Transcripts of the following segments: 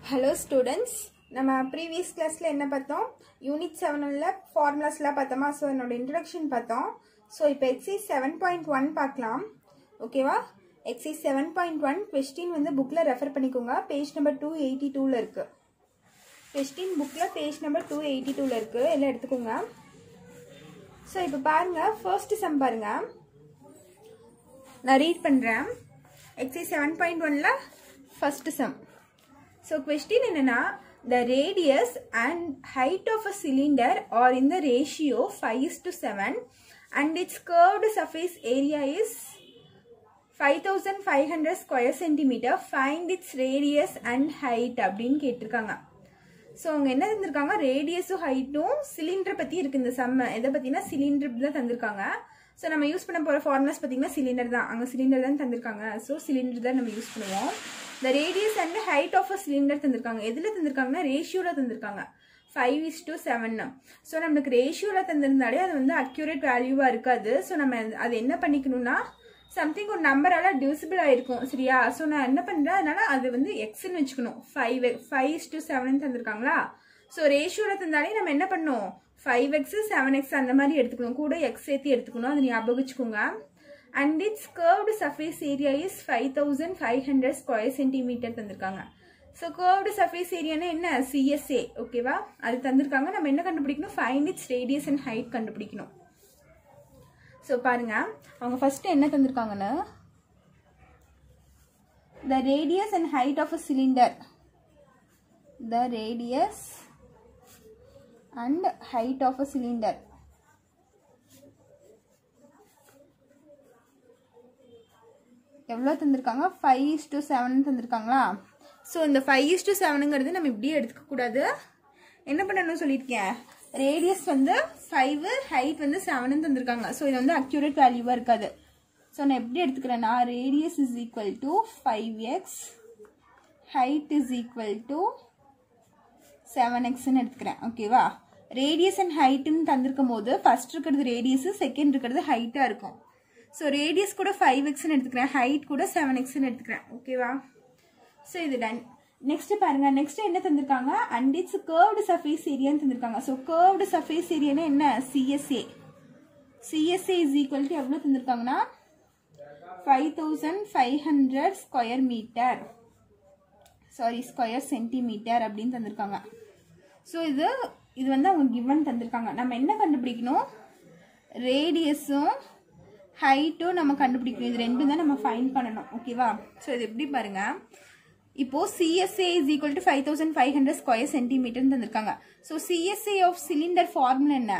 Hello students நம்ம previous கிளாஸில் என்ன பார்த்தோம் யூனிட் செவனில் ஃபார்முலாஸ்லாம் பார்த்தோமா ஸோ என்னோட இன்ட்ரடக்ஷன் பார்த்தோம் ஸோ இப்போ எக்ஸைஸ் செவன் பாயிண்ட் ஒன் பார்க்கலாம் ஓகேவா exercise seven point one question வந்து புக்கில் ரெஃபர் பண்ணிக்கோங்க பேஜ் நம்பர் டூ எயிட்டி டூவில் இருக்குது கொஸ்டின் புக்கில் பேஜ் நம்பர் டூ எயிட்டி டூவில் இருக்குது எல்லாம் எடுத்துக்கோங்க ஸோ இப்போ பாருங்கள் ஃபர்ஸ்ட் சம் பாருங்கள் நான் ரீட் பண்ணுறேன் எக்ஸைஸ் செவன் பாயிண்ட் ஒனில் ஃபர்ஸ்ட் சம் ஸோ கொஸ்டின் என்னன்னா the radius and height of a cylinder are in the ratio 5 is to 7 and its curved surface area is 5500 square centimeter find its radius and height அப்படின்னு கேட்டிருக்காங்க so அவங்க என்ன தந்திருக்காங்க ரேடியஸும் ஹைட்டும் cylinder பற்றி இருக்கு இந்த செம்ம எதை பற்றினா சிலிண்டர் தான் தந்திருக்காங்க ஸோ நம்ம யூஸ் பண்ண போகிற ஃபார்முலாஸ் பார்த்தீங்கன்னா சிலிண்டர் தான் அங்கே சிலிண்டர் தான் தந்திருக்காங்க ஸோ சிலிண்டர் தான் நம்ம யூஸ் பண்ணுவோம் இந்த radius and height of a cylinder தந்திருக்காங்க எதில் தந்திருக்காங்கன்னா ரேஷியோவில் தந்திருக்காங்க five is to seven so நம்மளுக்கு ரேஷியோவில் தந்திருந்தாலே அது வந்து அக்யூரேட் வேல்யூவாக இருக்காது ஸோ நம்ம அது என்ன பண்ணிக்கணும்னா சம்திங் ஒரு நம்பரால டிவிசிபிள் ஆயிருக்கும் சரியா ஸோ நான் என்ன பண்ணுறேன் அதனால அது வந்து எக்ஸ்ன்னு வச்சுக்கணும் five five is to seven தந்திருக்காங்களா ஸோ ரேஷியோவில் தந்தாலே நம்ம என்ன பண்ணணும் ஃபைவ் எக்ஸ் செவன் எக்ஸ் அந்த மாதிரி எடுத்துக்கணும் கூட எக்ஸ் சேர்த்து எடுத்துக்கணும் அது ஞாபகம் வச்சுக்கோங்க and it's curved surface area is five thousand five hundred square centimetre தந்திருக்காங்க ஸோ கர்வ்டு சர்ஃபேஸ் ஏரியானா என்ன சிஎஸ்ஏ ஓகேவா அது தந்திருக்காங்க நம்ம என்ன கண்டுபிடிக்கணும் find its radius and height கண்டுபிடிக்கணும் ஸோ பாருங்க அவங்க ஃபர்ஸ்ட் என்ன தந்திருக்காங்கன்னு the radius and height of a cylinder the radius and height of a cylinder எவ்வளோ தந்திருக்காங்க ஃபைவ் இஸ் டு செவன் தந்திருக்காங்களா ஸோ இந்த ஃபைவ் இஸ் டு செவனுங்கிறது நம்ம இப்படியே எடுத்துக்கக்கூடாது என்ன பண்ணணும்னு சொல்லியிருக்கேன் ரேடியஸ் வந்து ஃபைவ் ஹைட் வந்து செவனு தந்திருக்காங்க ஸோ இது வந்து அக்யூரேட் வேல்யூவாக இருக்காது ஸோ நான் எப்படி எடுத்துக்கிறேன்னா radius is equal to five x height is equal to seven எக்ஸ்ன்னு எடுத்துக்கிறேன் ஓகேவா ரேடியஸ் அண்ட் ஹைட்டுன்னு தந்திருக்கும் போது ஃபர்ஸ்ட் இருக்கிறது ரேடியஸ் செகண்ட் இருக்கிறது ஹைட்டாக இருக்கும் ஸோ ரேடியஸ் கூட ஃபைவ் எக்ஸ்ன்னு எடுத்துக்கிறேன் ஹைட் கூட செவன் எக்ஸ்ன்னு எடுத்துக்கிறேன் ஓகேவா ஸோ இது டன் நெக்ஸ்ட் பாருங்க நெக்ஸ்ட் என்ன தந்திருக்காங்க அண்ட் இட்ஸ் கர்வ்டு சர்ஃபேஸ் ஏரியான்னு தந்திருக்காங்க ஸோ கர்வ்டு சர்ஃபேஸ் ஏரியானா என்ன CSA CSA is equal to எவ்வளோ தந்திருக்காங்கன்னா five thousand five hundred square metre sorry square centimetre அப்படின்னு தந்திருக்காங்க ஸோ இது இது வந்து அவங்க கிவன் தந்திருக்காங்க நம்ம என்ன கண்டுபிடிக்கணும் ரேடியஸும் ஹைட்டும் நம்ம கண்டுபிடிக்கணும் இது ரெண்டும் தான் நம்ம ஃபைன் பண்ணணும் ஓகேவா ஸோ இது எப்படி பாருங்க இப்போ CSA is equal to five thousand five hundred square சென்டிமீட்டர்னு தந்திருக்காங்க so CSA of cylinder formula என்ன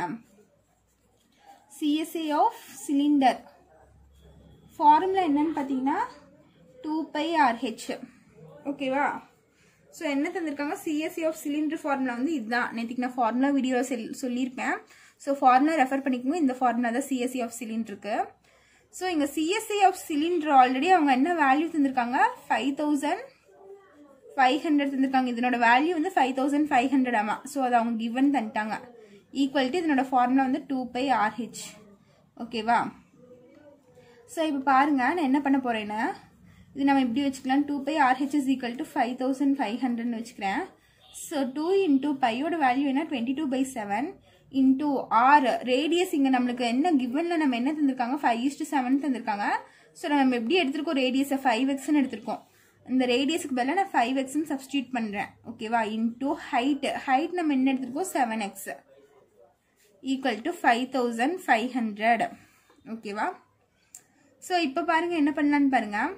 சிஎஸ்ஏ ஆஃப் சிலிண்டர் ஃபார்முலா என்னன்னு பார்த்தீங்கன்னா டூ பை ஆர்ஹெச் ஓகேவா ஸோ என்ன தந்திருக்காங்க சிஎஸ்சி ஆஃப் சிலிண்டர் ஃபார்முலா வந்து இதுதான் நேற்றுக்கு நான் ஃபார்முலா வீடியோ சொல்லியிருப்பேன் ஸோ ஃபார்முலா ரெஃபர் பண்ணிக்கோங்க இந்த ஃபார்முலா தான் சிஎஸ்சி ஆஃப் சிலிண்டருக்கு ஸோ இங்கே சிஎஸ்சி ஆஃப் சிலிண்டர் ஆல்ரெடி அவங்க என்ன வேல்யூ தந்திருக்காங்க ஃபைவ் தௌசண்ட் ஃபைவ் ஹண்ட்ரட் தந்திருக்காங்க இதனோட வேல்யூ வந்து ஃபைவ் தௌசண்ட் ஃபைவ் ஹண்ட்ரட் ஆமா ஸோ அதை அவங்க கிவன் தந்துட்டாங்க ஈக்குவல்ட்டு இதனோட ஃபார்முலா வந்து டூ பை ஆர்ஹெச் ஓகேவா ஸோ இப்போ பாருங்க நான் என்ன பண்ண போறேன்னா இது நம்ம இப்படி வச்சுக்கலாம் two pi Rh is equal to five thousand five ஹண்ட்ரட்னு வச்சுக்கிறேன் ஸோ டூ இன்டூ பையோட வேல்யூ என்ன twenty two by seven into R radius இங்கே நம்மளுக்கு என்ன கிவனில் நம்ம என்ன தந்திருக்காங்க ஃபைவ் இஸ்டு செவன் தந்திருக்காங்க ஸோ நம்ம எப்படி எடுத்திருக்கோம் ரேடியஸை ஃபைவ் எக்ஸ்னு எடுத்திருக்கோம் இந்த ரேடியஸுக்கு பதிலாக நான் ஃபைவ் எக்ஸ்னு சப்ஸ்டியூட் பண்ணுறேன் ஓகேவா இன்டூ ஹைட் ஹைட் நம்ம என்ன எடுத்திருக்கோம் seven x equal to five thousand five hundred ஓகேவா ஸோ இப்போ பாருங்கள் என்ன பண்ணலான்னு பாருங்கள்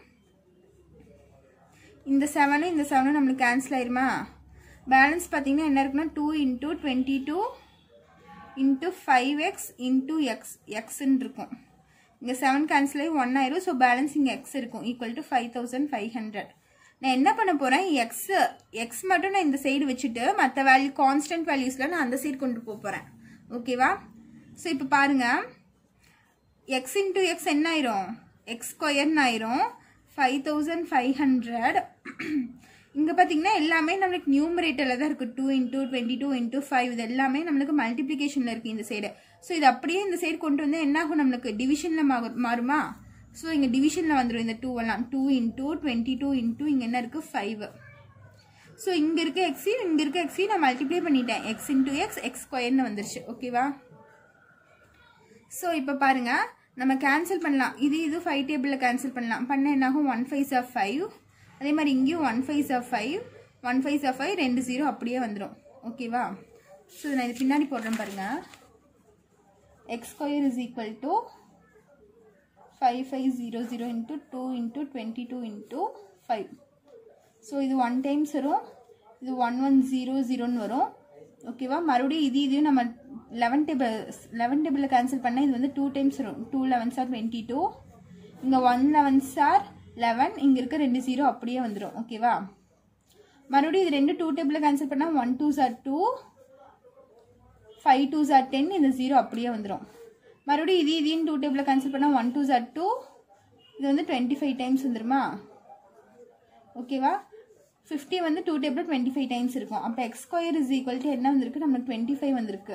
இந்த செவனும் இந்த செவனும் நம்மளுக்கு கேன்சல் ஆயிருமா பேலன்ஸ் பார்த்தீங்கன்னா என்ன இருக்குன்னா two into twenty two into five x into x எக்ஸ்ன்னு இருக்கும் இங்கே செவன் கேன்சல் ஆகி ஒன் ஆயிரும் ஸோ பேலன்ஸ் இங்கே எக்ஸ் இருக்கும் equal to five thousand five hundred நான் என்ன பண்ண போகிறேன் எக்ஸ் எக்ஸ் மட்டும் நான் இந்த சைடு வச்சுட்டு மற்ற வேல்யூ கான்ஸ்டன்ட் வேல்யூஸில் நான் அந்த சைடு கொண்டு போக போகிறேன் ஓகேவா ஸோ இப்போ பாருங்கள் எக்ஸ் இன்ட்டு எக்ஸ் என்ன ஆயிரும் எக்ஸ் ஸ்கொயர்னு ஆயிரும் ஃபைவ் தௌசண்ட் ஃபைவ் ஹண்ட்ரட் இங்கே பார்த்தீங்கன்னா எல்லாமே நம்மளுக்கு நியூமரேட்டரில் தான் இருக்குது two into twenty two into five இது எல்லாமே நம்மளுக்கு மல்டிப்ளிகேஷனில் இருக்குது இந்த சைடு ஸோ இது அப்படியே இந்த சைடு கொண்டு வந்து என்ன ஆகும் நம்மளுக்கு டிவிஷனில் மாறுமா ஸோ இங்கே டிவிஷனில் வந்துடும் இந்த டூ எல்லாம் two into twenty two into இங்கே என்ன இருக்குது ஃபைவ் ஸோ இங்கே இருக்க எக்ஸையும் இங்கே இருக்க எக்ஸையும் நான் மல்டிப்ளை பண்ணிட்டேன் எக்ஸ் இன்டூ எக்ஸ் எக்ஸ் ஸ்கொயர்னு வந்துருச்சு ஓகேவா ஸோ இப்போ பாருங்க நம்ம கேன்சல் பண்ணலாம் இது இது ஃபைவ் டேபிளில் கேன்சல் பண்ணலாம் பண்ண என்னாகும் ஒன் ஃபைவ் ஆஃப் ஃபைவ் அதே மாதிரி இங்கேயும் one five of five one five of five ரெண்டு ஜீரோ அப்படியே வந்துடும் ஓகேவா ஸோ நான் இது பின்னாடி போடுறேன் பாருங்க x square is equal to five five zero zero into two into twenty two into five so இது ஒன் டைம்ஸ் வரும் இது ஒன் ஒன் ஜீரோ ஜீரோன்னு வரும் ஓகேவா மறுபடியும் இது இதையும் நம்ம லெவன் டேபிள் லெவன் டேபிளில் கேன்சல் பண்ணால் இது வந்து டூ டைம்ஸ் வரும் two elevens are twenty two இங்கே ஒன் லெவன்ஸ் ஆர் லெவன் இங்கே இருக்க ரெண்டு ஜீரோ அப்படியே வந்துடும் ஓகேவா மறுபடியும் இது ரெண்டு டூ டேபிளில் கேன்சல் பண்ணால் one two sir two five two sir ten இந்த ஜீரோ அப்படியே வந்துடும் மறுபடியும் இது இதையும் டூ டேபிளில் கேன்சல் பண்ணால் ஒன் டூ சார் டூ இது வந்து டுவெண்ட்டி ஃபைவ் டைம்ஸ் வந்துருமா ஓகேவா ஃபிஃப்டி வந்து two table twenty five times இருக்கும் அப்போ x square is equal to என்ன வந்திருக்கு நம்மளுக்கு டுவெண்ட்டி ஃபைவ் வந்திருக்கு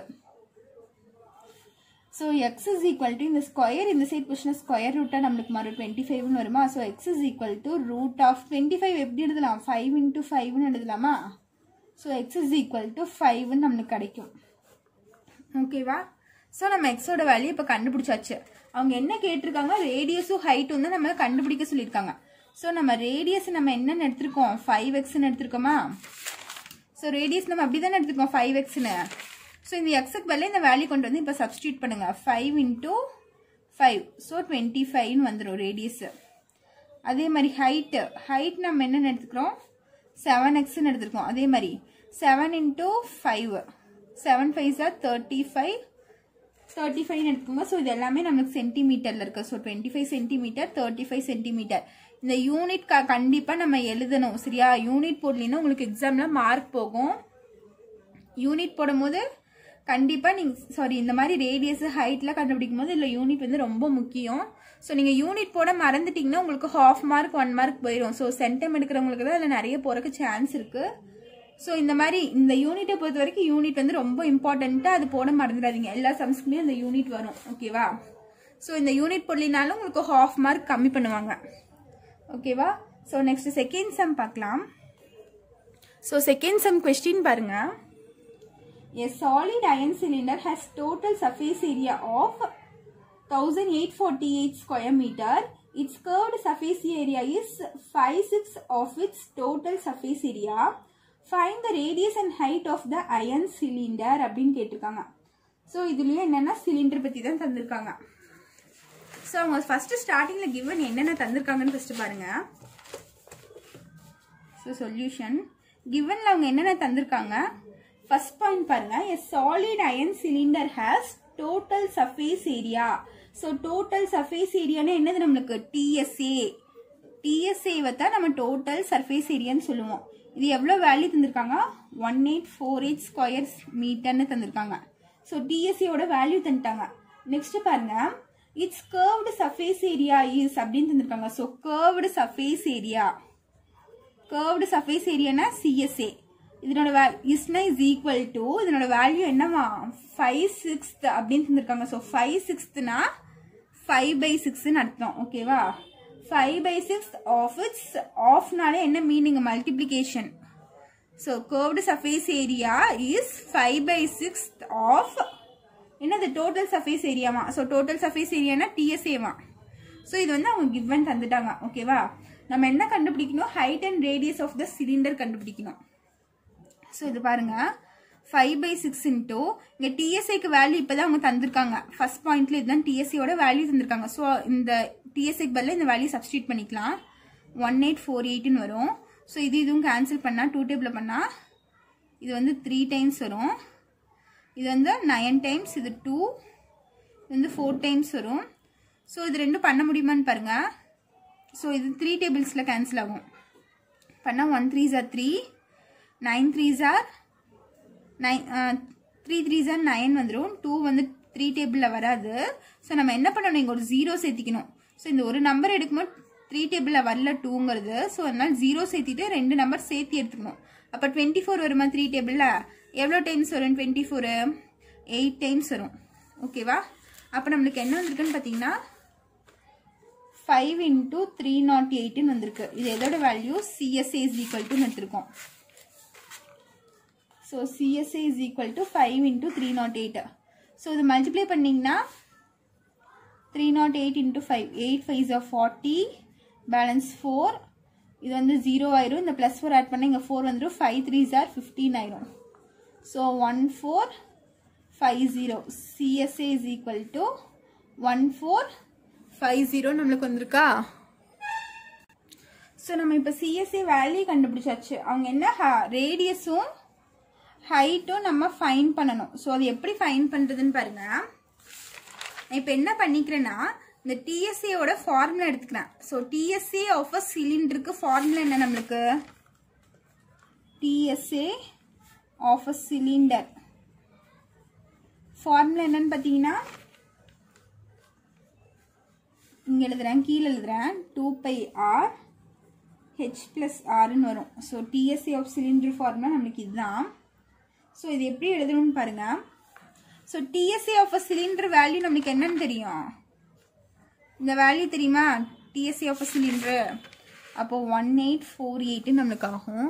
so x is equal to இந்த ஸ்கொயர் இந்த சைட் பொசிஷன் ஸ்கொயர் ரூட்டாக நம்மளுக்கு மறு டுவெண்ட்டி ஃபைவ்னு வருமா so x is equal to root of twenty five எப்படி எழுதலாம் ஃபைவ் இன்ட்டு ஃபைவ்னு எழுதலாமா so x is equal to ஃபைவ்னு நம்மளுக்கு கிடைக்கும் ஓகேவா ஸோ நம்ம எக்ஸோட வேல்யூ இப்போ கண்டுபிடிச்சாச்சு அவங்க என்ன கேட்டிருக்காங்க ரேடியஸும் ஹைட்டும் தான் நம்ம கண்டுபிடிக்க சொல்லியிருக்காங்க ஸோ நம்ம ரேடியஸ் நம்ம என்னன்னு எடுத்திருக்கோம் ஃபைவ் எக்ஸ்ன்னு எடுத்திருக்கோமா ஸோ ரேடியஸ் நம்ம அப்படி தானே எடுத்திருக்கோம் ஃபைவ் எக்ஸ்னு ஸோ இந்த எக்ஸுக்கு பதில் இந்த வேல்யூ கொண்டு வந்து இப்போ சப்ஸ்டியூட் பண்ணுங்க five into five so twenty ஃபைவ்னு வந்துடும் ரேடியஸ் அதே மாதிரி ஹைட்டு ஹைட் நம்ம என்னென்னு எடுத்துக்கிறோம் செவன் எக்ஸ்ன்னு எடுத்துருக்கோம் அதே மாதிரி seven into five seven five are thirty five thirty five எடுத்துக்கோங்க ஸோ இது எல்லாமே நமக்கு சென்டிமீட்டரில் இருக்குது so twenty five centimetre thirty five centimetre இந்த யூனிட் க கண்டிப்பாக நம்ம எழுதணும் சரியா யூனிட் போடலின்னா உங்களுக்கு எக்ஸாமில் மார்க் போகும் யூனிட் போடும்போது கண்டிப்பாக நீங்கள் சாரி இந்த மாதிரி ரேடியஸ் ஹைட்டில் கண்டுபிடிக்கும் போது இல்லை யூனிட் வந்து ரொம்ப முக்கியம் ஸோ நீங்கள் யூனிட் போட மறந்துட்டிங்கன்னா உங்களுக்கு ஹாஃப் மார்க் ஒன் மார்க் போயிடும் ஸோ சென்டம் எடுக்கிறவங்களுக்கு தான் அதில் நிறைய போகிறக்கு சான்ஸ் இருக்குது ஸோ இந்த மாதிரி இந்த யூனிட்டை பொறுத்த வரைக்கும் யூனிட் வந்து ரொம்ப இம்பார்ட்டண்ட்டாக அது போட மறந்துடாதீங்க எல்லா சம்ஸ்க்குமே அந்த யூனிட் வரும் ஓகேவா ஸோ இந்த யூனிட் போடலினாலும் உங்களுக்கு ஹாஃப் மார்க் கம்மி பண்ணுவாங்க ஓகேவா ஸோ நெக்ஸ்ட் செகண்ட் சம் பார்க்கலாம் ஸோ செகண்ட் சம் கொஸ்டின் பாருங்க A solid iron cylinder has total surface area of 1848 square meter. Its curved surface area is 5 6 of its total surface area. Find the radius and height of the iron cylinder அப்படின்னு கேட்டிருக்காங்க so இதுலேயும் என்னென்னா cylinder பற்றி தான் தந்திருக்காங்க so அவங்க first ஸ்டார்டிங்கில் given என்னென்ன தந்திருக்காங்கன்னு ஃபஸ்ட்டு பாருங்கள் ஸோ சொல்யூஷன் கிவனில் அவங்க என்னென்ன தந்திருக்காங்க ஃபர்ஸ்ட் பாயிண்ட் பாருங்க a solid iron cylinder has total surface area so total surface ஏரியானா என்னது நம்மளுக்கு டிஎஸ்ஏ டிஎஸ்ஏவை தான் நம்ம டோட்டல் சர்ஃபேஸ் ஏரியான்னு சொல்லுவோம் இது எவ்வளோ வேல்யூ தந்திருக்காங்க one eight four eight square மீட்டர்னு தந்திருக்காங்க ஸோ டிஎஸ்ஏவோட வேல்யூ தந்துட்டாங்க நெக்ஸ்ட் பாருங்க it's curved surface area is அப்படின்னு தந்திருக்காங்க so curved surface area curved surface ஏரியானா சிஎஸ்ஏ இதனோட வே இஸ்னா இஸ் ஈக்குவல் டு இதனோட வேல்யூ என்னவா ஃபைவ் சிக்ஸ்த் அப்படின்னு தந்திருக்காங்க ஸோ ஃபைவ் சிக்ஸ்த்னா ஃபைவ் பை சிக்ஸ்ன்னு அர்த்தம் ஓகேவா five by six of it's ஆஃப்னாலே என்ன meaning multiplication so curved surface area is five by six of என்னது டோட்டல் சர்ஃபேஸ் ஏரியாவா ஸோ டோட்டல் சர்ஃபேஸ் ஏரியானா டிஎஸ்ஏவா ஸோ இது வந்து அவங்க கிவன் தந்துட்டாங்க ஓகேவா நம்ம என்ன கண்டுபிடிக்கணும் height and radius of the cylinder கண்டுபிடிக்கணும் ஸோ இது பாருங்க ஃபைவ் பை சிக்ஸ் இன்டூ இங்கே டிஎஸ்ஐக்கு வேல்யூ இப்போ தான் அவங்க தந்திருக்காங்க ஃபர்ஸ்ட் பாயிண்ட்ல இதுதான் டிஎஸ்சியோட வேல்யூ தந்திருக்காங்க ஸோ இந்த டிஎஸ்ஐக்கு பதிலாக இந்த வேல்யூ சப்ஸ்டியூட் பண்ணிக்கலாம் ஒன் எயிட் ஃபோர் எயிட்னு வரும் ஸோ இது இதுவும் கேன்சல் பண்ணால் டூ டேபிளில் பண்ணால் இது வந்து த்ரீ டைம்ஸ் வரும் இது வந்து நயன் டைம்ஸ் இது டூ இது வந்து ஃபோர் டைம்ஸ் வரும் ஸோ இது ரெண்டும் பண்ண முடியுமான்னு பாருங்கள் ஸோ இது த்ரீ டேபிள்ஸில் கேன்சல் ஆகும் பண்ணால் one three are three nine three are nine three three are nine வந்துடும் டூ வந்து த்ரீ டேபிளில் வராது ஸோ நம்ம என்ன பண்ணணும் இங்கே ஒரு ஜீரோ சேர்த்திக்கணும் ஸோ இந்த ஒரு நம்பர் எடுக்கும்போது த்ரீ டேபிளில் வரல டூங்கிறது ஸோ அதனால் ஜீரோ சேர்த்திட்டு ரெண்டு நம்பர் சேர்த்து எடுத்துக்கணும் அப்போ டுவெண்ட்டி ஃபோர் வருமா த்ரீ டேபிளில் எவ்வளோ டைம்ஸ் வரும் டுவெண்ட்டி ஃபோரு எயிட் டைம்ஸ் வரும் ஓகேவா அப்போ நம்மளுக்கு என்ன வந்திருக்குன்னு பார்த்தீங்கன்னா five into three nought eight வந்திருக்கு இது எதோட வேல்யூ சிஎஸ்ஏ இஸ் ஈக்குவல் டுன்னு எடுத்திருக்கோம் so CSA is equal to five into three nought eight so இது மல்டிப்ளை பண்ணிங்கன்னா three nought eight into five eight five of forty balance four இது வந்து zero ஆயிரும் இந்த ப்ளஸ் ஃபோர் ஆட் பண்ணால் இங்கே ஃபோர் வந்துடும் ஃபைவ் த்ரீ ஆர் ஃபிஃப்டீன் ஆயிரும் so one four five zero CSA is equal to one four five zero நம்மளுக்கு வந்திருக்கா ஸோ நம்ம இப்போ சிஎஸ்ஏ வேல்யூ கண்டுபிடிச்சாச்சு அவங்க என்ன ரேடியஸும் ஹைட்டும் நம்ம ஃபைன் பண்ணணும் ஸோ அது எப்படி ஃபைன் பண்ணுறதுன்னு பாருங்க இப்போ என்ன பண்ணிக்கிறேன்னா இந்த டிஎஸ்ஏவோட ஃபார்முலா எடுத்துக்கிறேன் ஸோ டிஎஸ்ஏ ஆஃப் அ சிலிண்டருக்கு ஃபார்முலா என்ன நம்மளுக்கு TSA of a cylinder formula என்னன்னு பார்த்தீங்கன்னா இங்கே எழுதுறேன் கீழே எழுதுறேன் two pi r h plus ஆர்னு வரும் so TSC of cylinder formula நம்மளுக்கு இதுதான் ஸோ இது எப்படி எழுதணும்னு பாருங்க so TSC of a cylinder value நம்மளுக்கு என்னன்னு தெரியும் இந்த வேல்யூ தெரியுமா டிஎஸ்சி ஆஃப் அ சிலிண்டர் அப்போ ஒன் எயிட் ஃபோர் எயிட்டு நம்மளுக்கு ஆகும்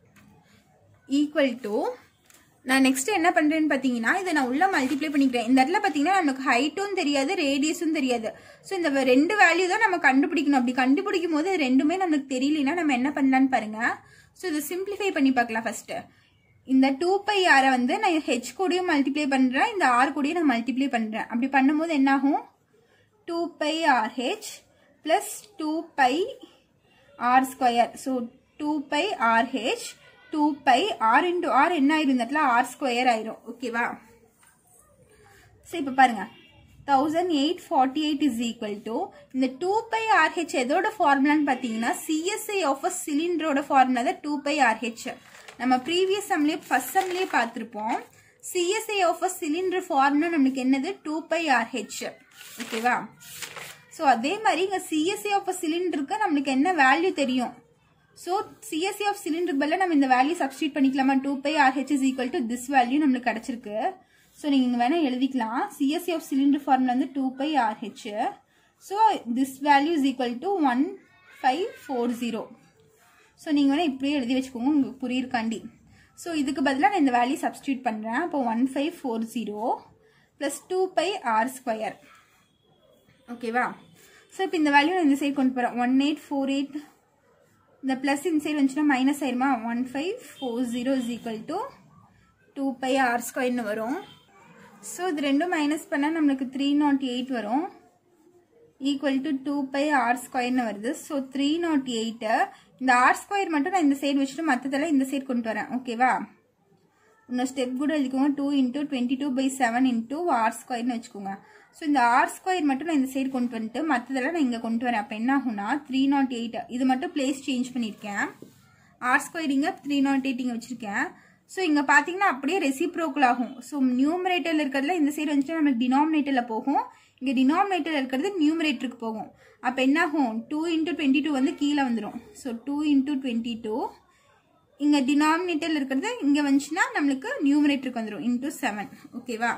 ஈக்குவல் டு நான் நெக்ஸ்ட் என்ன பண்ணுறேன்னு பார்த்தீங்கன்னா இதை நான் உள்ள மல்டிப்ளை பண்ணிக்கிறேன் இந்த இடத்துல பார்த்தீங்கன்னா நமக்கு ஹைட்டும் தெரியாது ரேடியஸும் தெரியாது ஸோ இந்த ரெண்டு வேல்யூ தான் நம்ம கண்டுபிடிக்கணும் அப்படி கண்டுபிடிக்கும் போது இது ரெண்டுமே நமக்கு தெரியலனா நம்ம என்ன பண்ணலான்னு பாருங்க ஸோ இதை சிம்பிளிஃபை பண்ணி பார்க்கலாம் ஃபர்ஸ்ட் இந்த டூ பை ஆரை வந்து நான் ஹெச் கூடயும் மல்டிப்ளை பண்ணுறேன் இந்த ஆர் கூடயும் நான் மல்டிப்ளை பண்ணுறேன் அப்படி பண்ணும்போது என்ன ஆகும் two pi r h plus two pi r square so two pi r h two pi r into r என்ன ஆயிரும் இந்த இடத்துல ஆர் ஸ்கொயர் ஆயிரும் ஓகேவா ஸோ இப்போ பாருங்க thousand eight forty eight is equal to இந்த டூ பை ஆர்ஹெச் எதோட ஃபார்முலான்னு பார்த்தீங்கன்னா சிஎஸ்ஐ ஆஃப் அ சிலிண்டரோட ஃபார்முலா தான் டூ பை ஆர்ஹெச் நம்ம ப்ரீவியஸ் சம்லேயே ஃபர்ஸ்ட் சம்லேயே பார்த்துருப்போம் CSA of a cylinder formula நம்மளுக்கு என்னது டூ பை ஆர்ஹெச் ஓகேவா ஸோ அதே மாதிரி இங்கே சிஎஸ்சி ஆஃப் அ சிலிண்டருக்கு நம்மளுக்கு என்ன வேல்யூ தெரியும் ஸோ சிஎஸ்சி ஆஃப் சிலிண்டருக்கு பதிலாக நம்ம இந்த வேல்யூ சப்ஸ்டியூட் பண்ணிக்கலாமா two pi Rh is equal to this value நம்மளுக்கு கிடச்சிருக்கு ஸோ நீங்கள் இங்கே வேணால் எழுதிக்கலாம் சிஎஸ்சி ஆஃப் சிலிண்டர் ஃபார்முலா வந்து two pi r h so this value is equal to one five four zero so நீங்கள் வேணால் இப்படியே எழுதி வச்சுக்கோங்க உங்களுக்கு புரியிருக்காண்டி ஸோ இதுக்கு பதிலாக நான் இந்த வேல்யூ சப்ஸ்டியூட் பண்ணுறேன் அப்போ one five four zero plus two pi r square ஓகேவா ஸோ இப்போ இந்த வேல்யூ நான் இந்த சைடு கொண்டு போகிறேன் ஒன் எயிட் ஃபோர் எயிட் இந்த ப்ளஸ் இந்த சைடு வந்துச்சுன்னா மைனஸ் ஆயிருமா one five four zero is equal to two pi r ஸ்கொயர்னு வரும் ஸோ இது ரெண்டும் மைனஸ் பண்ணால் நம்மளுக்கு த்ரீ நாட் எயிட் வரும் equal to two pi r ஸ்கொயர்னு வருது ஸோ த்ரீ நாட் எயிட்டு இந்த ஆர் ஸ்கொயர் மட்டும் நான் இந்த சைடு வச்சுட்டு மற்றதெல்லாம் இந்த சைடு கொண்டு வரேன் ஓகேவா இன்னும் ஸ்டெப் கூட எழுதிக்கோங்க two into twenty two by seven into r ஸ்கொயர்னு வச்சுக்கோங்க ஸோ இந்த ஆர் ஸ்கொயர் மட்டும் நான் இந்த சைடு கொண்டு வந்துட்டு மற்றதெல்லாம் நான் இங்கே கொண்டு வரேன் அப்போ என்ன ஆகும்னா த்ரீ நாட் எயிட் இது மட்டும் பிளேஸ் சேஞ்ச் பண்ணியிருக்கேன் ஆர் ஸ்கொயர் இங்கே த்ரீ நாட் எயிட் இங்கே வச்சுருக்கேன் ஸோ இங்கே பார்த்தீங்கன்னா அப்படியே ரெசிப்ரோக்கல் ஆகும் ஸோ நியூமரேட்டரில் இருக்கிறதுல இந்த சைடு வந்துட்டு நம்மளுக்கு டினாமினேட்டரில் போகும் இங்கே டினாமினேட்டரில் இருக்கிறது நியூமரேட்டருக்கு போகும் அப்போ என்ன ஆகும் டூ இன்டூ டுவெண்ட்டி டூ வந்து கீழே வந்துடும் so two into twenty two இங்கே டினாமினேட்டரில் இருக்கிறது இங்கே வந்துச்சுன்னா நம்மளுக்கு நியூமரேட்டருக்கு வந்துடும் இன்டூ செவன் ஓகேவா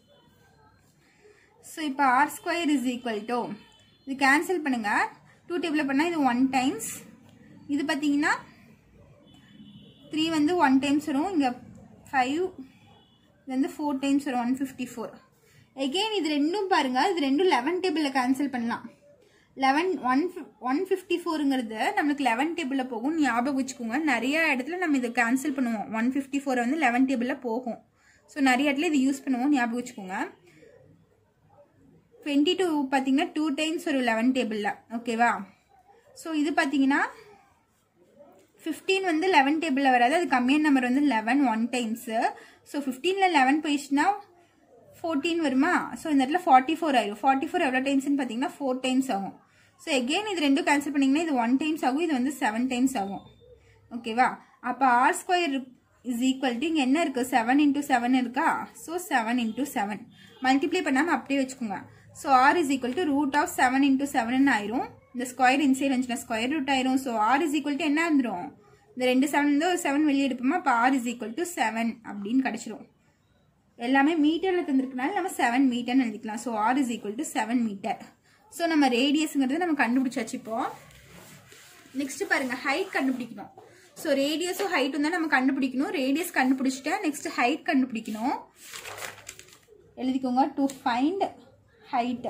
ஸோ இப்போ r square is equal to இது கேன்சல் பண்ணுங்கள் டூ டேபிளில் பண்ணால் இது ஒன் டைம்ஸ் இது பார்த்தீங்கன்னா த்ரீ வந்து ஒன் டைம்ஸ் வரும் இங்கே ஃபைவ் இது வந்து ஃபோர் டைம்ஸ் வரும் ஒன் ஃபிஃப்டி ஃபோர் எகெயின் இது ரெண்டும் பாருங்கள் இது ரெண்டும் லெவன் டேபிளில் கேன்சல் பண்ணலாம் லெவன் ஒன் ஒன் ஃபிஃப்டி ஃபோருங்கிறது நம்மளுக்கு லெவன் டேபிளில் போகும் ஞாபகம் வச்சுக்கோங்க நிறைய இடத்துல நம்ம இதை கேன்சல் பண்ணுவோம் ஒன் ஃபிஃப்டி ஃபோரை வந்து லெவன் டேபிளில் போகும் ஸோ நிறைய இடத்துல இது யூஸ் பண்ணுவோம் ஞாபகம் வச்சுக்கோங்க டுவெண்ட்டி டூ பார்த்தீங்கன்னா டூ டைம்ஸ் வரும் லெவன் டேபிளில் ஓகேவா ஸோ இது பார்த்தீங்கன்னா ஃபிஃப்டீன் வந்து லெவன் டேபிளில் வராது அது கம்மியான நம்பர் வந்து லெவன் ஒன் டைம்ஸு ஸோ ஃபிஃப்டீனில் லெவன் போயிடுச்சுன்னா ஃபோர்டீன் வருமா ஸோ இந்த இடத்துல ஃபார்ட்டி ஃபோர் ஆயிரும் ஃபார்ட்டி ஃபோர் எவ்வளோ டைம்ஸ்னு பார்த்தீங்கன்னா ஃபோர் டைம்ஸ் ஆகும் ஸோ எகெயின் இது ரெண்டும் கேன்சல் பண்ணிங்கன்னா இது ஒன் டைம்ஸ் ஆகும் இது வந்து செவன் டைம்ஸ் ஆகும் ஓகேவா அப்போ r square is equal to இங்கே என்ன இருக்குது செவன் இன்டூ செவன் இருக்கா so seven into seven multiply பண்ணாமல் அப்படியே வச்சுக்கோங்க so r is equal to root of seven into seven ஆயிரும் இந்த ஸ்கொயர் இன்சைட் வந்துச்சுன்னா ஸ்கொயர் ரூட் ஆயிரும் so r is equal to என்ன வந்துடும் இந்த ரெண்டு செவன் வந்து ஒரு செவன் வெளியே எடுப்போமா அப்போ r is equal to seven அப்படின்னு கிடச்சிரும் எல்லாமே மீட்டரில் தந்திருக்கனால நம்ம செவன் மீட்டர்னு எழுதிக்கலாம் so r is equal to seven metre so நம்ம ரேடியஸுங்கிறது நம்ம கண்டுபிடிச்சாச்சு இப்போ நெக்ஸ்ட் பாருங்க ஹைட் கண்டுபிடிக்கணும் ஸோ ரேடியஸும் ஹைட்டும் தான் நம்ம கண்டுபிடிக்கணும் ரேடியஸ் கண்டுபிடிச்சிட்டா நெக்ஸ்ட் ஹைட் கண்டுபிடிக்கணும் எழுதிக்கோங்க to find height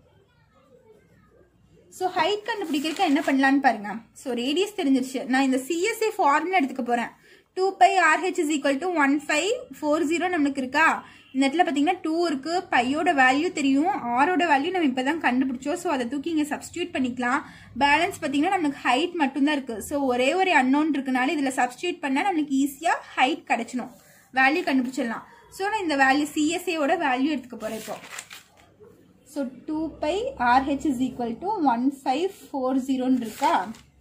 so height கண்டுபிடிக்கிறதுக்கு என்ன பண்ணலான்னு பாருங்க ஸோ ரேடியஸ் தெரிஞ்சிருச்சு நான் இந்த சிஎஸ்ஏ ஃபார்முலா எடுத்துக்க போறேன் two pi Rh is equal to one five four zero நம்மளுக்கு இருக்கா இந்த இடத்துல பார்த்தீங்கன்னா டூ இருக்கு பையோட வேல்யூ தெரியும் ஆரோட வேல்யூ நம்ம இப்போ தான் கண்டுபிடிச்சோம் ஸோ அதை தூக்கி இங்கே சப்ஸ்டியூட் பண்ணிக்கலாம் பேலன்ஸ் பார்த்தீங்கன்னா நம்மளுக்கு ஹைட் மட்டும்தான் இருக்கு ஸோ ஒரே ஒரு அன்னோன் இருக்கனால இதில் சப்ஸ்டியூட் பண்ணால் நம்மளுக்கு ஈஸியாக ஹைட் கிடைச்சிடும் வேல்யூ கண்டுபிடிச்சிடலாம் ஸோ நான் இந்த வேல்யூ சிஎஸ்ஏவோட வேல்யூ எடுத்துக்க போகிறேன் இப்போ so two pi Rh is equal to one five four ஜீரோன்னு இருக்கா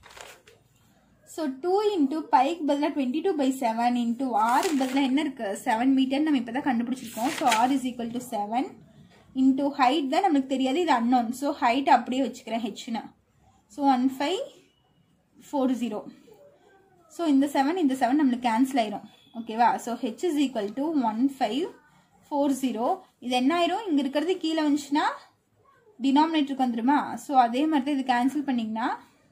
ஸோ டூ இன்ட்டு பைக்கு பதிலாக twenty two by seven into ஆருக்கு பதிலாக என்ன இருக்குது செவன் மீட்டர் நம்ம இப்போ தான் கண்டுபிடிச்சிருக்கோம் so r is equal to seven into height தான் நம்மளுக்கு தெரியாது இது அன்னோன் ஸோ ஹைட் அப்படியே வச்சுக்கிறேன் ஹெச்னு so one five four zero so இந்த செவன் இந்த செவன் நம்மளுக்கு கேன்சல் ஆயிரும் ஓகேவா so h is equal to one five four zero இது என்ன ஆயிரும் இங்கே இருக்கிறது கீழே வந்துச்சுன்னா டினாமினேட்டருக்கு வந்துருமா ஸோ அதே மாதிரி தான் இது கேன்சல் பண்ணிங்கன்னா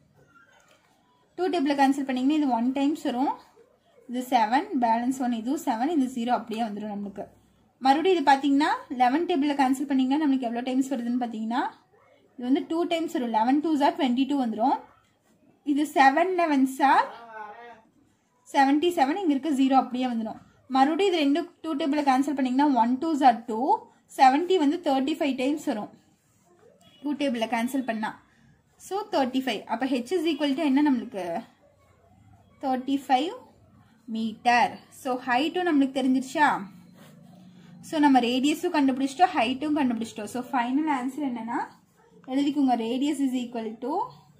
டூ டேபிள் கேன்சல் பண்ணிங்கன்னா இது ஒன் டைம்ஸ் வரும் இது செவன் பேலன்ஸ் ஒன் இதுவும் செவன் இது ஜீரோ அப்படியே வந்துடும் நம்மளுக்கு மறுபடியும் இது பார்த்தீங்கன்னா லெவன் டேபிளில் கேன்சல் பண்ணிங்கன்னா நம்மளுக்கு எவ்வளோ டைம்ஸ் வருதுன்னு பார்த்தீங்கன்னா இது வந்து டூ டைம்ஸ் வரும் eleven two are twenty two வந்துடும் இது seven eleven are seventy seven இங்கே இருக்க ஜீரோ அப்படியே வந்துடும் மறுபடியும் இது ரெண்டு டூ டேபிளில் கேன்சல் பண்ணிங்கன்னா one two are two seventy வந்து தேர்ட்டி ஃபைவ் டைம்ஸ் வரும் டூ டேபிளில் கேன்சல் பண்ணால் ஸோ தேர்ட்டி ஃபைவ் அப்போ ஹெச் இஸ் ஈக்குவல் டு என்ன நம்மளுக்கு தேர்ட்டி ஃபைவ் மீட்டர் ஸோ ஹைட்டும் நம்மளுக்கு தெரிஞ்சிருச்சா ஸோ நம்ம ரேடியஸும் கண்டுபிடிச்சிட்டோம் ஹைட்டும் கண்டுபிடிச்சிட்டோம் ஸோ ஃபைனல் ஆன்சர் என்னன்னா எழுதிக்கோங்க radius is equal to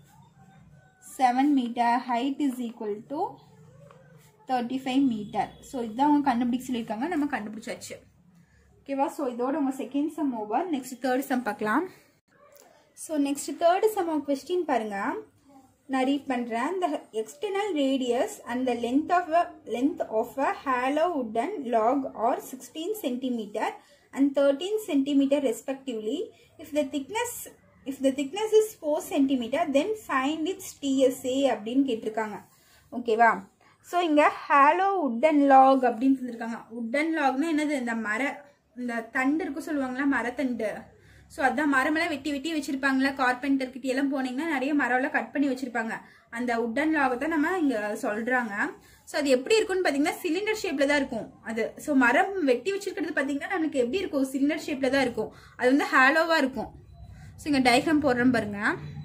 seven metre height is equal to thirty five metre so இதுதான் அவங்க கண்டுபிடிக்க சொல்லியிருக்காங்க நம்ம கண்டுபிடிச்சாச்சு ஓகேவா ஸோ இதோட உங்கள் second sum over next third sum பார்க்கலாம் so next third sum of question பாருங்க நான் ரீட் பண்ணுறேன் the external radius and the length of length of a hollow wooden log are sixteen centimetre and thirteen centimetre respectively if the thickness if the thickness is four centimetre then find its TSA அப்படின்னு கேட்டிருக்காங்க ஓகேவா so இங்கே Halo wooden lock அப்படின்னு தந்திருக்காங்க wooden லாக்னா என்னது இந்த மர இந்த தண்டு இருக்கு சொல்லுவாங்களா மரத்தண்டு ஸோ அதான் மரமெல்லாம் வெட்டி வெட்டி வச்சிருப்பாங்களா கார்பெண்டர் கிட்ட எல்லாம் போனீங்கன்னா நிறைய மரம்லாம் கட் பண்ணி வச்சிருப்பாங்க அந்த உட்டன் லாகை தான் நம்ம இங்கே சொல்றாங்க ஸோ அது எப்படி இருக்கும்னு பார்த்தீங்கன்னா சிலிண்டர் ஷேப்ல தான் இருக்கும் அது ஸோ மரம் வெட்டி வச்சிருக்கிறது பார்த்தீங்கன்னா நம்மளுக்கு எப்படி இருக்கும் சிலிண்டர் ஷேப்ல தான் இருக்கும் அது வந்து ஹேலோவா இருக்கும் ஸோ இங்கே டைக்ராம் போடுறோம் பாருங்க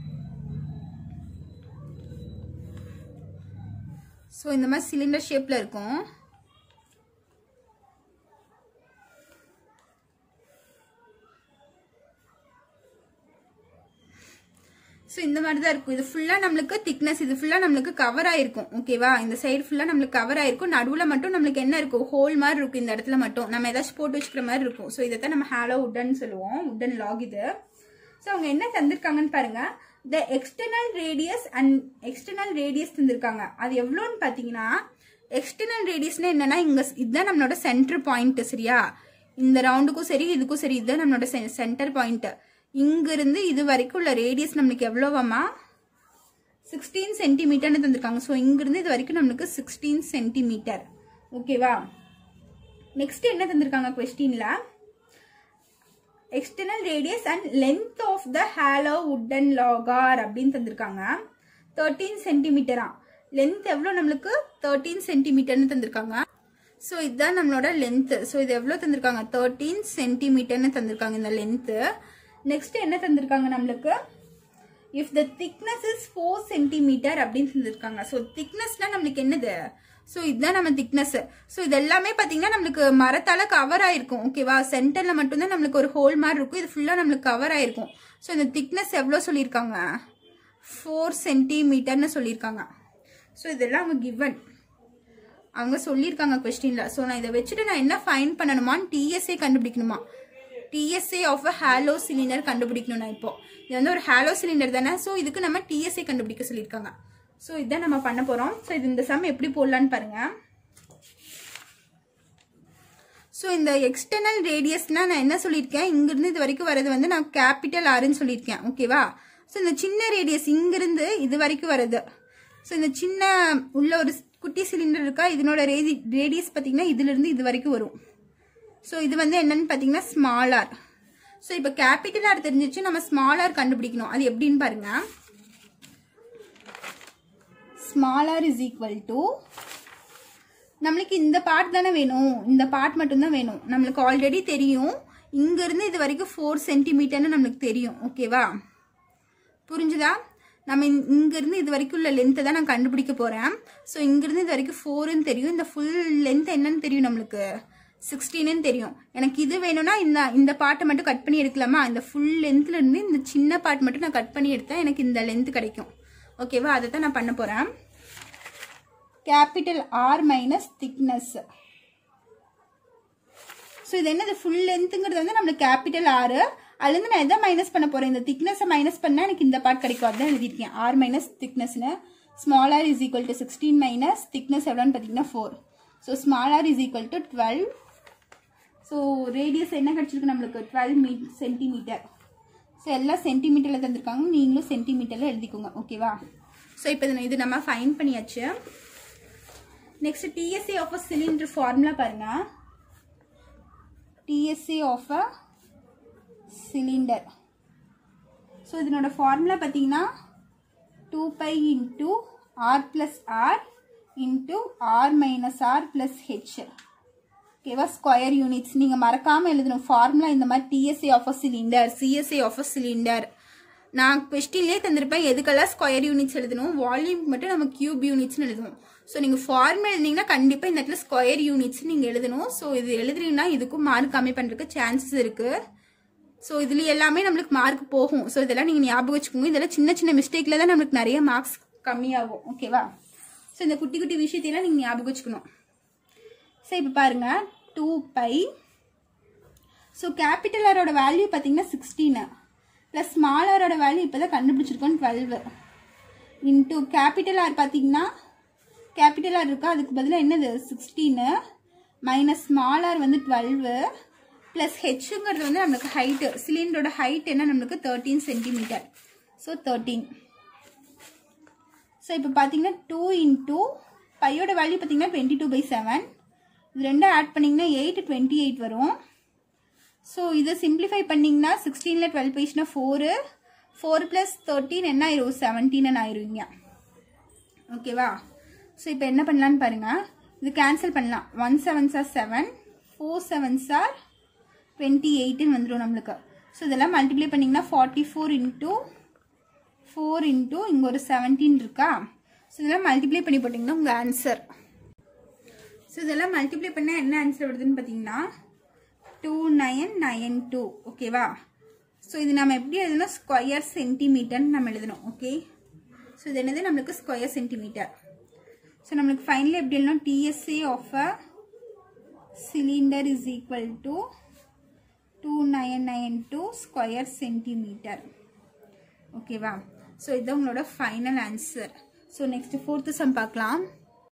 ஸோ இந்த மாதிரி சிலிண்டர் ஷேப்பில் இருக்கும் ஸோ இந்த மாதிரி தான் இருக்கும் இது ஃபுல்லாக நம்மளுக்கு திக்னஸ் இது ஃபுல்லாக நம்மளுக்கு கவர் ஆயிருக்கும் ஓகேவா இந்த சைடு ஃபுல்லாக நம்மளுக்கு கவர் ஆயிருக்கும் நடுவில் மட்டும் நம்மளுக்கு என்ன இருக்கும் ஹோல் மாதிரி இருக்கும் இந்த இடத்துல மட்டும் நம்ம ஏதாச்சும் போட்டு வச்சுக்கிற மாதிரி இருக்கும் ஸோ இதை தான் நம்ம ஹேலோ உட்டன் சொல்லுவோம் உட்டன் லாக் இது ஸோ அவங்க என்ன தந்திருக்காங்கன்னு பாருங்க the external radius and external radius தந்திருக்காங்க அது எவ்வளோன்னு பார்த்தீங்கன்னா எக்ஸ்டர்னல் ரேடியஸ்னா என்னன்னா இங்க இதுதான் நம்மளோட சென்டர் பாயிண்ட் சரியா இந்த ரவுண்டுக்கும் சரி இதுக்கும் சரி இதுதான் நம்மளோட சென்டர் பாயிண்ட் இங்கிருந்து இது வரைக்கும் உள்ள ரேடியஸ் நம்மளுக்கு எவ்வளோவாமா சிக்ஸ்டீன் சென்டிமீட்டர்னு தந்திருக்காங்க ஸோ இங்கிருந்து இது வரைக்கும் நம்மளுக்கு சிக்ஸ்டீன் சென்டிமீட்டர் ஓகேவா நெக்ஸ்ட் என்ன தந்திருக்காங்க கொஸ்டின்ல external radius and length of the hollow wooden log are அப்படின்னு தந்திருக்காங்க தேர்ட்டீன் சென்டிமீட்டரா லென்த் எவ்வளோ நம்மளுக்கு தேர்ட்டீன் சென்டிமீட்டர்னு தந்திருக்காங்க ஸோ இதுதான் நம்மளோட லென்த்து ஸோ இது எவ்வளோ தந்திருக்காங்க தேர்ட்டீன் சென்டிமீட்டர்னு தந்திருக்காங்க இந்த லென்த்து நெக்ஸ்ட் என்ன தந்திருக்காங்க நம்மளுக்கு if the thickness is four centimetre அப்படின்னு தந்திருக்காங்க ஸோ திக்னஸ்னா நம்மளுக்கு என்னது ஸோ இதுதான் நம்ம திக்னஸ் ஸோ இது எல்லாமே பார்த்தீங்கன்னா நம்மளுக்கு மரத்தால கவர் ஆயிருக்கும் ஓகேவா சென்டர்ல மட்டும்தான் நம்மளுக்கு ஒரு ஹோல் மாதிரி இருக்கும் இது ஃபுல்லாக நம்மளுக்கு கவர் ஆயிருக்கும் ஸோ இந்த திக்னஸ் எவ்வளோ சொல்லியிருக்காங்க ஃபோர் சென்டிமீட்டர்னு சொல்லியிருக்காங்க ஸோ இதெல்லாம் அவங்க கிவன் அவங்க சொல்லியிருக்காங்க கொஸ்டின்ல ஸோ நான் இதை வச்சுட்டு நான் என்ன ஃபைன் பண்ணணுமான்னு டிஎஸ்ஏ கண்டுபிடிக்கணுமா TSA of a hollow cylinder கண்டுபிடிக்கணும் நான் இப்போ இது வந்து ஒரு ஹேலோ சிலிண்டர் தானே ஸோ இதுக்கு நம்ம டிஎஸ்ஏ கண்டுபிடிக்க சொல்லியிருக்காங்க ஸோ இதான் நம்ம பண்ண போகிறோம் ஸோ இது இந்த சம் எப்படி போடலான்னு பாருங்க ஸோ இந்த எக்ஸ்டர்னல் ரேடியஸ்னா நான் என்ன சொல்லியிருக்கேன் இங்கிருந்து இது வரைக்கும் வரது வந்து நான் கேபிட்டல் ஆர்ன்னு சொல்லியிருக்கேன் ஓகேவா ஸோ இந்த சின்ன ரேடியஸ் இங்கிருந்து இது வரைக்கும் வருது ஸோ இந்த சின்ன உள்ள ஒரு குட்டி சிலிண்டர் இருக்கா இதனோட ரேதி ரேடியஸ் பார்த்தீங்கன்னா இதுலேருந்து இது வரைக்கும் வரும் ஸோ இது வந்து என்னன்னு பார்த்தீங்கன்னா ஸ்மால் ஆர் ஸோ இப்போ கேபிட்டல் ஆர் தெரிஞ்சிச்சு நம்ம ஸ்மால் ஆர் கண்டுபிடிக்கணும் அது எப்படின்னு பாருங்க small R is equal to நம்மளுக்கு இந்த பார்ட் தானே வேணும் இந்த பார்ட் மட்டும்தான் வேணும் நம்மளுக்கு ஆல்ரெடி தெரியும் இங்கேருந்து இது வரைக்கும் ஃபோர் சென்டிமீட்டர்னு நம்மளுக்கு தெரியும் ஓகேவா புரிஞ்சுதா நம்ம இங்க- இங்கிருந்து இது வரைக்கும் உள்ள லென்த்தை தான் நான் கண்டுபிடிக்க போகிறேன் ஸோ இங்கிருந்து இது வரைக்கும் ஃபோருன்னு தெரியும் இந்த ஃபுல் லென்த் என்னன்னு தெரியும் நம்மளுக்கு சிக்ஸ்டீன்னு தெரியும் எனக்கு இது வேணும்னா இந்த இந்த பார்ட்டை மட்டும் கட் பண்ணி எடுக்கலாமா இந்த ஃபுல் லென்த்ல இருந்து இந்த சின்ன பார்ட் மட்டும் நான் கட் பண்ணி எடுத்தா எனக்கு இந்த லென்த் கிடைக்கும் ஓகேவா அதை தான் நான் பண்ண போகிறேன் capital R minus thickness so இது என்னது ஃபுல் லென்த்துங்கிறது வந்து நம்மளுக்கு கேபிட்டல் ஆறு அதுலேருந்து நான் எதை மைனஸ் பண்ண போகிறேன் இந்த திக்னஸை மைனஸ் பண்ணால் எனக்கு இந்த பார்ட் கிடைக்கும் அதுதான் எழுதியிருக்கேன் ஆர் மைனஸ் திக்னஸ்னு small R is equal to sixteen minus thickness எவ்வளோன்னு பார்த்தீங்கன்னா four so small R is equal to twelve so radius என்ன கிடச்சிருக்கு நம்மளுக்கு டுவெல் மீ சென்டிமீட்டர் ஸோ எல்லாம் சென்டிமீட்டரில் தந்திருக்காங்க நீங்களும் சென்டிமீட்டரில் எழுதிக்கோங்க ஓகேவா ஸோ இப்போ இது இது நம்ம ஃபைன் பண்ணியாச்சு next TSC of a cylinder formula பாருங்க TSC of a cylinder so இதனோட ஃபார்முலா பார்த்தீங்கன்னா two pi into R plus R into R minus R plus H ஓகேவா ஸ்கொயர் யூனிட்ஸ் நீங்கள் மறக்காமல் எழுதணும் ஃபார்முலா இந்த மாதிரி TSA of a cylinder CSA of a cylinder நான் கொஸ்டின்லேயே தந்திருப்பேன் எதுக்கெல்லாம் ஸ்கொயர் யூனிட்ஸ் எழுதணும் வால்யூம் மட்டும் நம்ம கியூப் யூனிட்ஸ்னு எழுதணும் ஸோ நீங்கள் ஃபார்முலா எழுதிங்கன்னா கண்டிப்பாக இந்த இடத்துல ஸ்கொயர் யூனிட்ஸ் நீங்கள் எழுதணும் ஸோ இது எழுதுறீங்கன்னா இதுக்கும் மார்க் கம்மி பண்ணுறதுக்கு சான்சஸ் இருக்குது ஸோ இதில் எல்லாமே நம்மளுக்கு மார்க் போகும் ஸோ இதெல்லாம் நீங்கள் ஞாபகம் வச்சுக்கோங்க இதெல்லாம் சின்ன சின்ன மிஸ்டேக்கில் தான் நம்மளுக்கு நிறைய மார்க்ஸ் கம்மியாகும் ஓகேவா ஸோ இந்த குட்டி குட்டி விஷயத்தையெல்லாம் நீங்கள் ஞாபகம் வச்சுக்கணும் ஸோ இப்போ பாருங்க டூ பை ஸோ கேபிட்டல் ஆரோட வேல்யூ பார்த்தீங்கன்னா சிக்ஸ்டீனு ப்ளஸ் ஸ்மால் ஆரோட வேல்யூ இப்போ தான் கண்டுபிடிச்சிருக்கோம் டுவெல்வு இன்டூ கேபிட்டல் ஆர் பார்த்தீங்கன்னா கேபிட்டல் ஆர் இருக்கா அதுக்கு பதிலாக என்னது சிக்ஸ்டீனு மைனஸ் ஸ்மால் ஆர் வந்து டுவெல்வு ப்ளஸ் ஹெச்சுங்கிறது வந்து நம்மளுக்கு ஹைட்டு சிலிண்டரோட ஹைட் என்ன நம்மளுக்கு thirteen centimetre so thirteen so இப்போ பார்த்தீங்கன்னா டூ இன்டூ பையோட வேல்யூ பார்த்தீங்கன்னா டுவெண்ட்டி டூ பை செவன் இது ரெண்டும் ஆட் பண்ணிங்கன்னா எயிட் டுவெண்ட்டி எயிட் வரும் ஸோ இதை சிம்பிளிஃபை பண்ணிங்கன்னா சிக்ஸ்டீனில் டுவெல் போயிடுச்சுன்னா ஃபோரு ஃபோர் ப்ளஸ் தேர்ட்டீன் என்ன ஆயிரும் செவன்டீன் ஆயிருவீங்க ஓகேவா ஸோ இப்போ என்ன பண்ணலான்னு பாருங்கள் இது கேன்சல் பண்ணலாம் one sevens are seven four sevens are twenty எயிட்டுன்னு வந்துடும் நம்மளுக்கு ஸோ இதெல்லாம் மல்டிப்ளை பண்ணிங்கன்னா forty four into four into இங்கே ஒரு செவன்டீன் இருக்கா ஸோ இதெல்லாம் மல்டிப்ளை பண்ணி போட்டிங்கன்னா உங்கள் ஆன்சர் ஸோ இதெல்லாம் மல்டிப்ளை பண்ணால் என்ன ஆன்சர் வருதுன்னு பார்த்தீங்கன்னா டூ நயன் நயன் டூ ஓகேவா ஸோ இது நம்ம எப்படி எழுதணும் ஸ்கொயர் சென்டிமீட்டர்னு நம்ம எழுதணும் ஓகே ஸோ இது என்னது நம்மளுக்கு ஸ்கொயர் சென்டிமீட்டர் ஸோ நம்மளுக்கு ஃபைனலி எப்படி எழுதணும் TSA of a cylinder is equal to two nine nine two square centimetre ஓகேவா ஸோ இதுதான் உங்களோட final answer so next fourth sum பார்க்கலாம்